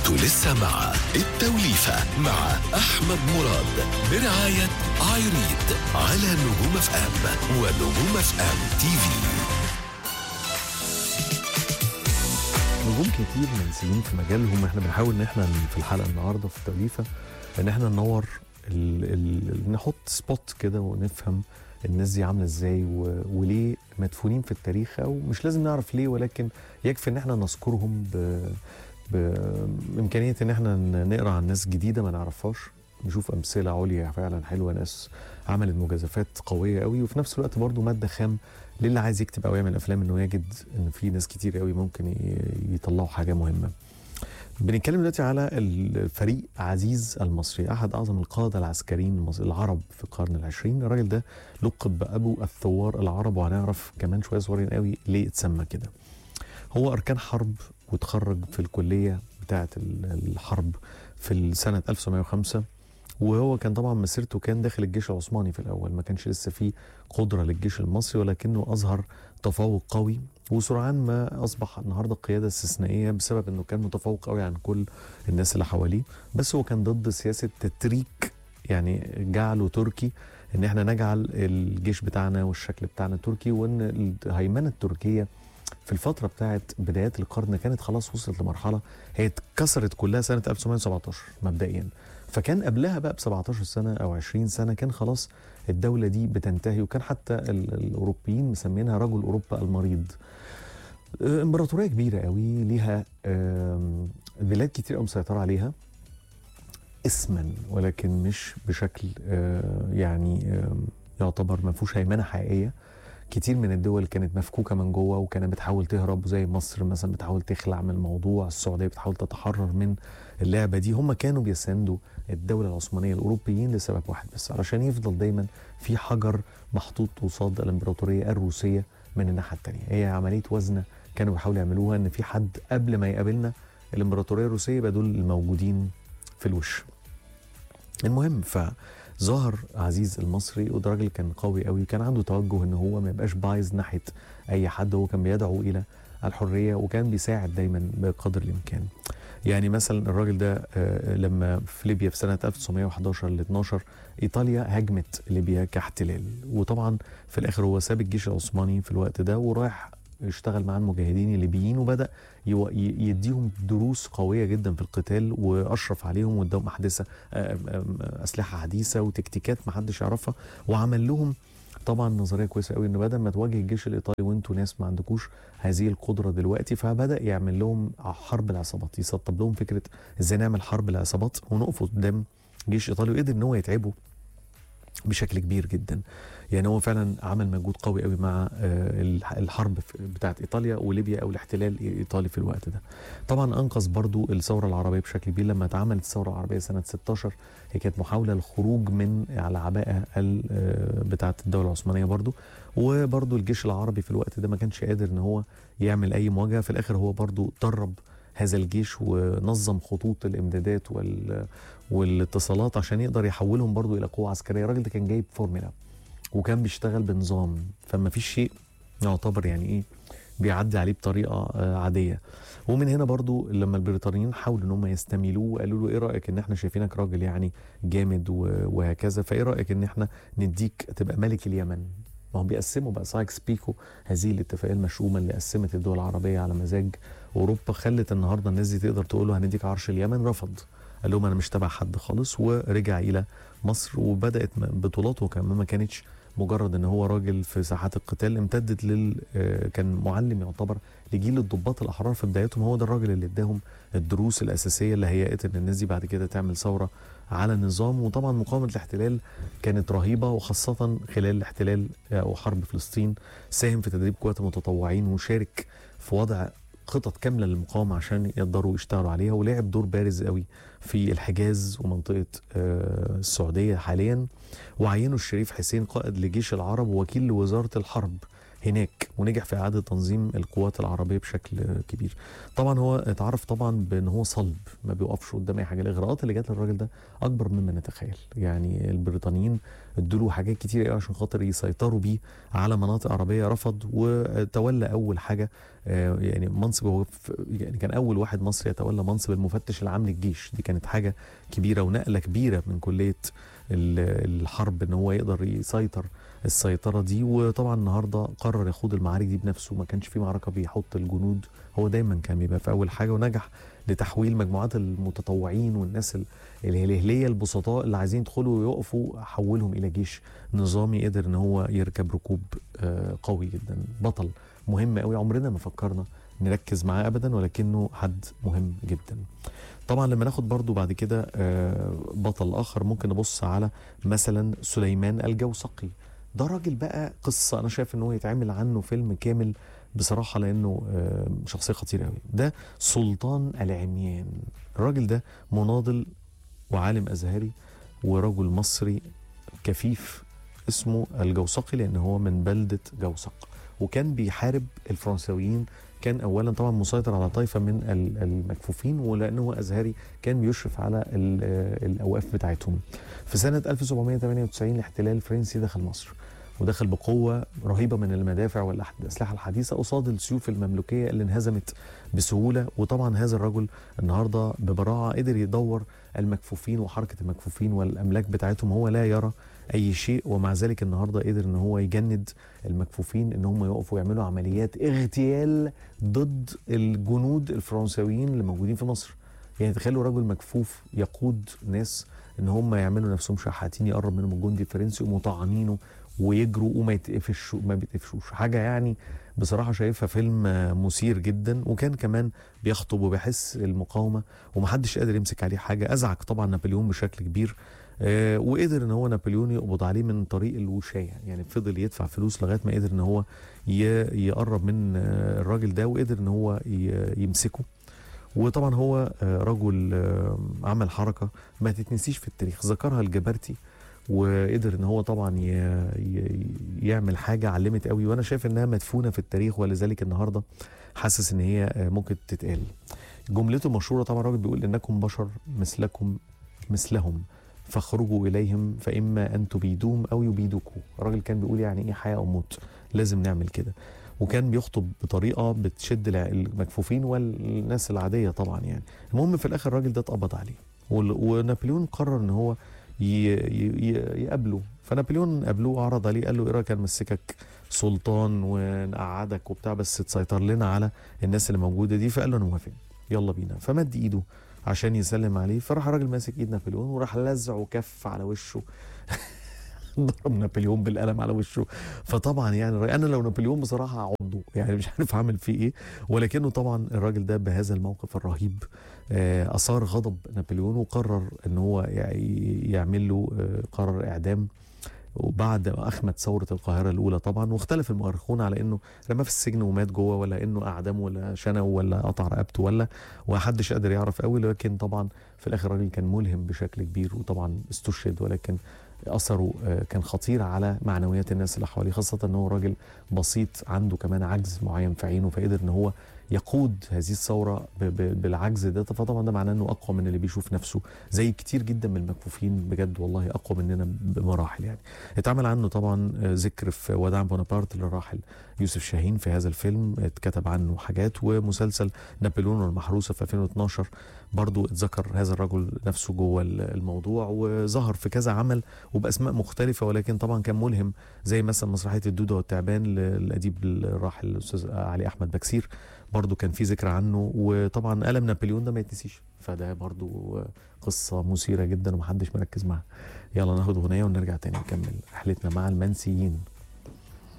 انتوا لسه مع التوليفة مع أحمد مراد برعاية عايريد على نجوم اف ام ونجوم اف ام تي في نجوم كتير منسيين في مجالهم احنا بنحاول ان احنا في الحلقه النهارده في التوليفه ان احنا ننور ال ال نحط سبوت كده ونفهم الناس دي عامله ازاي و... وليه مدفونين في التاريخ او مش لازم نعرف ليه ولكن يكفي ان احنا نذكرهم ب... بامكانيه ان احنا نقرا عن ناس جديده ما نعرفهاش نشوف امثله عليا فعلا حلوه ناس عملت مجازفات قويه قوي وفي نفس الوقت برضو ماده خام للي عايز يكتب او يعمل افلام انه يجد ان في ناس كتير قوي ممكن ي- يطلعوا حاجه مهمه بنتكلم دلوقتي على الفريق عزيز المصري احد اعظم القاده العسكريين المص- العرب في القرن العشرين الراجل ده لقب بابو الثوار العرب وهنعرف كمان شويه صغيرين قوي ليه اتسمى كده هو اركان حرب وتخرج في الكليه بتاعه ال- الحرب في سنه 1905 وهو كان طبعا مسيرته كان داخل الجيش العثماني في الاول ما كانش لسه فيه قدره للجيش المصري ولكنه اظهر تفوق قوي وسرعان ما اصبح النهارده قياده استثنائيه بسبب انه كان متفوق قوي عن كل الناس اللي حواليه بس هو كان ضد سياسه تتريك يعني جعله تركي ان احنا نجعل الجيش بتاعنا والشكل بتاعنا تركي وان الهيمنه التركيه في الفتره بتاعت بدايات القرن كانت خلاص وصلت لمرحله هي اتكسرت كلها سنه 1917 مبدئيا فكان قبلها بقى ب 17 سنه او 20 سنه كان خلاص الدوله دي بتنتهي وكان حتى ال- الاوروبيين مسمينها رجل اوروبا المريض آه، امبراطوريه كبيره قوي ليها آم، بلاد كتير قوي مسيطره عليها اسما ولكن مش بشكل آه، يعني آم، يعتبر ما فيهوش هيمنه حقيقيه كتير من الدول كانت مفكوكه من جوه وكانت بتحاول تهرب زي مصر مثلا بتحاول تخلع من الموضوع السعوديه بتحاول تتحرر من اللعبه دي هم كانوا بيساندوا الدوله العثمانيه الاوروبيين لسبب واحد بس علشان يفضل دايما في حجر محطوط قصاد الامبراطوريه الروسيه من الناحيه الثانيه هي عمليه وزنه كانوا بيحاولوا يعملوها ان في حد قبل ما يقابلنا الامبراطوريه الروسيه يبقى دول الموجودين في الوش المهم فظهر عزيز المصري وده راجل كان قوي قوي وكان عنده توجه ان هو ما يبقاش بايظ ناحيه اي حد هو كان بيدعو الى الحريه وكان بيساعد دايما بقدر الامكان يعني مثلا الراجل ده آه، لما في ليبيا في سنه 1911 ل 12 ايطاليا هاجمت ليبيا كاحتلال وطبعا في الاخر هو ساب الجيش العثماني في الوقت ده ورايح اشتغل مع المجاهدين الليبيين وبدا يو- ي- يديهم دروس قويه جدا في القتال واشرف عليهم واداهم احدثه آه، آه، اسلحه حديثه وتكتيكات ما حدش يعرفها وعمل لهم طبعا نظريه كويسه قوي انه بدل ما تواجه الجيش الايطالي وانتوا ناس ما عندكوش هذه القدره دلوقتي فبدا يعمل لهم حرب العصابات يسطب لهم فكره ازاي نعمل حرب العصابات ونقف قدام جيش ايطالي وقدر ان هو يتعبه بشكل كبير جدا يعني هو فعلا عمل مجهود قوي قوي مع آه، الح- الحرب في- بتاعت ايطاليا وليبيا او الاحتلال الايطالي في الوقت ده طبعا انقذ برضو الثوره العربيه بشكل كبير لما اتعملت الثوره العربيه سنه 16 هي كانت محاوله للخروج من العباءه ال- آه، بتاعت الدوله العثمانيه برضو وبرضو الجيش العربي في الوقت ده ما كانش قادر ان هو يعمل اي مواجهه في الاخر هو برضو درب هذا الجيش ونظم خطوط الامدادات وال والاتصالات عشان يقدر يحولهم برضو الى قوه عسكريه الراجل ده كان جايب فورمولا وكان بيشتغل بنظام فما فيش شيء يعتبر يعني ايه بيعدي عليه بطريقه آه، عاديه ومن هنا برضو لما البريطانيين حاولوا ان هم يستميلوه وقالوا له ايه رايك ان احنا شايفينك راجل يعني جامد و- وهكذا فايه رايك ان احنا نديك تبقى ملك اليمن ما هم بيقسموا بقى سايكس بيكو هذه الاتفاقيه المشؤومه اللي قسمت الدول العربيه على مزاج اوروبا خلت النهارده الناس دي تقدر تقول له هنديك عرش اليمن رفض قال لهم انا مش تبع حد خالص ورجع الى مصر وبدات م- بطولاته كمان ما كانتش مجرد ان هو راجل في ساحات القتال امتدت لل آه، كان معلم يعتبر لجيل الضباط الاحرار في بدايتهم هو ده الراجل اللي اداهم الدروس الاساسيه اللي هيئت ان الناس دي بعد كده تعمل ثوره على النظام وطبعا مقاومه الاحتلال كانت رهيبه وخاصه خلال الاحتلال آه، او حرب فلسطين ساهم في تدريب قوات المتطوعين وشارك في وضع خطط كامله للمقاومه عشان يقدروا يشتغلوا عليها ولعب دور بارز قوي في الحجاز ومنطقه آه، السعوديه حاليا وعينوا الشريف حسين قائد لجيش العرب ووكيل لوزاره الحرب هناك ونجح في اعاده تنظيم القوات العربيه بشكل كبير طبعا هو اتعرف طبعا بان هو صلب ما بيقفش قدام اي حاجه الاغراءات اللي جات للراجل ده اكبر مما نتخيل يعني البريطانيين ادوا له حاجات كتير قوي عشان خاطر يسيطروا بيه على مناطق عربيه رفض وتولى اول حاجه آه، يعني منصب هو ف- يعني كان اول واحد مصري يتولى منصب المفتش العام للجيش دي كانت حاجه كبيره ونقله كبيره من كليه ال- الحرب ان هو يقدر يسيطر السيطره دي وطبعا النهارده قرر يخوض المعارك دي بنفسه ما كانش في معركه بيحط الجنود هو دايما كان بيبقى في اول حاجه ونجح لتحويل مجموعات المتطوعين والناس ال- الهلهليه البسطاء اللي عايزين يدخلوا ويقفوا حولهم الى جيش نظامي قدر ان هو يركب ركوب آه، قوي جدا بطل مهم قوي عمرنا ما فكرنا نركز معاه ابدا ولكنه حد مهم جدا طبعا لما ناخد برضو بعد كده آه، بطل اخر ممكن نبص على مثلا سليمان الجوسقي ده راجل بقى قصه انا شايف ان هو يتعمل عنه فيلم كامل بصراحه لانه آه، شخصيه خطيره قوي ده سلطان العميان الراجل ده مناضل وعالم ازهري ورجل مصري كفيف اسمه الجوسقي لان هو من بلده جوسق وكان بيحارب الفرنساويين كان اولا طبعا مسيطر على طائفه من ال- المكفوفين ولانه هو ازهري كان بيشرف على ال- آه، الاوقاف بتاعتهم في سنه 1798 الاحتلال الفرنسي دخل مصر ودخل بقوه رهيبه من المدافع والاسلحه الحديثه قصاد السيوف المملوكيه اللي انهزمت بسهوله وطبعا هذا الرجل النهارده ببراعه قدر يدور المكفوفين وحركه المكفوفين والاملاك بتاعتهم هو لا يرى اي شيء ومع ذلك النهارده قدر ان هو يجند المكفوفين ان هم يقفوا يعملوا عمليات اغتيال ضد الجنود الفرنساويين اللي موجودين في مصر يعني تخيلوا رجل مكفوف يقود ناس ان هم يعملوا نفسهم شحاتين يقرب منهم الجندي الفرنسي ومطعنينه ويجروا وما يتقفشوا ما بيتقفشوش حاجه يعني بصراحه شايفها فيلم آه، مثير جدا وكان كمان بيخطب وبيحس المقاومه ومحدش قادر يمسك عليه حاجه ازعج طبعا نابليون بشكل كبير آه، وقدر ان هو نابليون يقبض عليه من طريق الوشايه يعني فضل يدفع فلوس لغايه ما قدر ان هو ي- يقرب من آه، الراجل ده وقدر ان هو ي- يمسكه وطبعا هو آه، رجل آه، عمل حركه ما تتنسيش في التاريخ ذكرها الجبرتي وقدر ان هو طبعا ي... ي... يعمل حاجه علمت قوي وانا شايف انها مدفونه في التاريخ ولذلك النهارده حاسس ان هي آه، ممكن تتقال جملته مشهوره طبعا الراجل بيقول انكم بشر مثلكم مثلهم فاخرجوا اليهم فاما ان تبيدوهم او يبيدوكم الراجل كان بيقول يعني ايه حياه او موت لازم نعمل كده وكان بيخطب بطريقه بتشد الع- المكفوفين والناس العاديه طبعا يعني المهم في الاخر الراجل ده اتقبض عليه وال- ونابليون قرر ان هو ي- ي- ي- يقابله فنابليون قابلوه عرض عليه قال له ايه رايك نمسكك سلطان ونقعدك وبتاع بس تسيطر لنا على الناس اللي موجوده دي فقال له انا موافق يلا بينا فمد ايده عشان يسلم عليه فراح الراجل ماسك ايد نابليون وراح لزعه كف على وشه ضرب نابليون بالقلم على وشه فطبعا يعني الراجل- انا لو نابليون بصراحه هعضه يعني مش عارف اعمل فيه ايه ولكنه طبعا الراجل ده بهذا الموقف الرهيب آه، اثار غضب نابليون وقرر ان هو يع- يعمل له آه، قرار اعدام وبعد ما اخمد ثوره القاهره الاولى طبعا واختلف المؤرخون على انه رماه في السجن ومات جوه ولا انه اعدمه ولا شنه ولا قطع رقبته ولا ومحدش قادر يعرف قوي لكن طبعا في الاخر الراجل كان ملهم بشكل كبير وطبعا استشهد ولكن اثره آه، كان خطير على معنويات الناس اللي حواليه خاصه ان هو راجل بسيط عنده كمان عجز معين في عينه فقدر ان هو يقود هذه الثوره ب- ب- بالعجز ده فطبعا ده معناه انه اقوى من اللي بيشوف نفسه زي كتير جدا من المكفوفين بجد والله اقوى مننا بمراحل يعني اتعمل عنه طبعا آه، ذكر في وداع بونابرت للراحل يوسف شاهين في هذا الفيلم اتكتب عنه حاجات ومسلسل نابليون والمحروسه في 2012 برضو اتذكر هذا الرجل نفسه جوه الموضوع وظهر في كذا عمل وباسماء مختلفه ولكن طبعا كان ملهم زي مثلا مسرحيه الدوده والتعبان للاديب الراحل الاستاذ علي احمد بكسير برضو كان في ذكر عنه وطبعا قلم نابليون ده ما يتنسيش فده برضو قصه مثيره جدا ومحدش مركز معاها يلا ناخد اغنيه ونرجع تاني نكمل رحلتنا مع المنسيين